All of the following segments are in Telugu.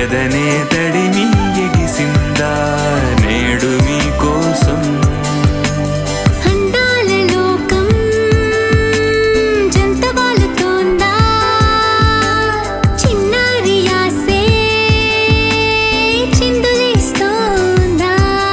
ఎదనే తడిమి ఎగిసిందా నేడు మీ కోసం అందాల లోకం జంతవాలుతోందా చిన్నారి ఆసే చిందులేస్తోందా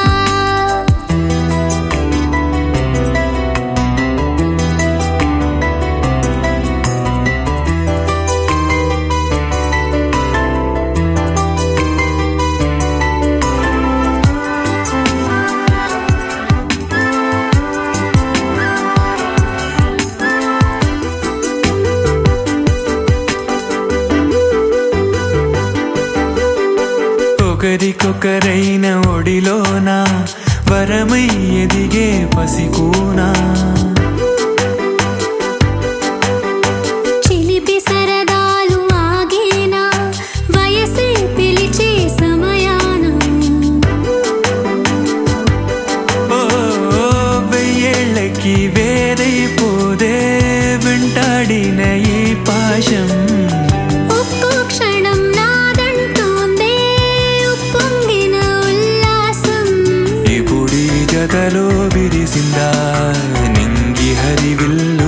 ఒకరికొకరైన ఒడిలోన వరమై ఎదిగే పసికూనా చిలిపి సరదాలు ఆగేనా వయసే పిలిచే సమయాన ఓ వెయ్యేళ్ళకి వేరైపోదే వెంటాడిన ఈ పాశం ఒక్కో క్షణం నాదంటోందే ఉప్పొంగిన ఉల్లాసం ఇప్పుడీ జతలో విరిసిందా నింగి హరివిల్లు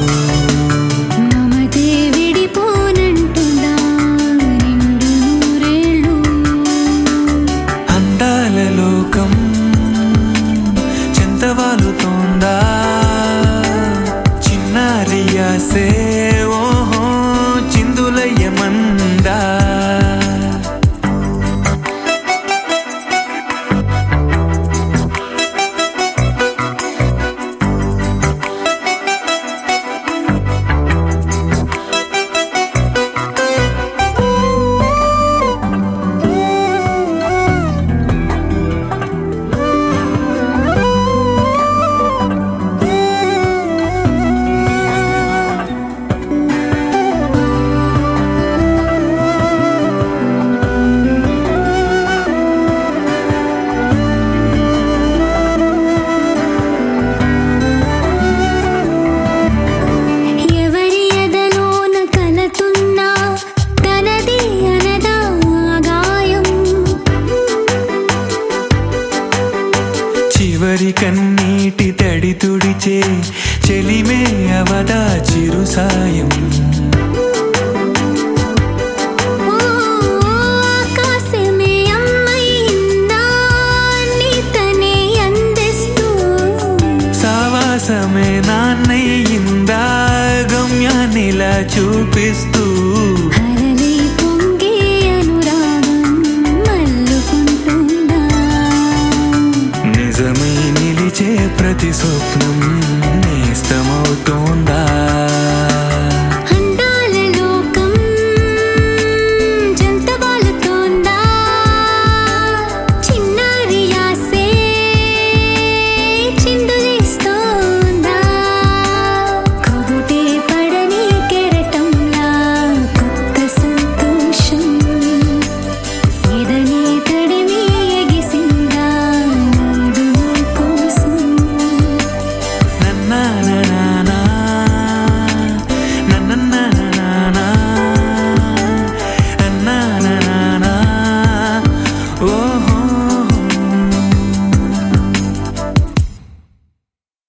మమతే విడిపోనంటుందా నిండు నూరేళ్ళు అందాల లోకం చింతవాలుతోందా చిన్నారి ఆసే ఓహో చిందులయ్యమన్నా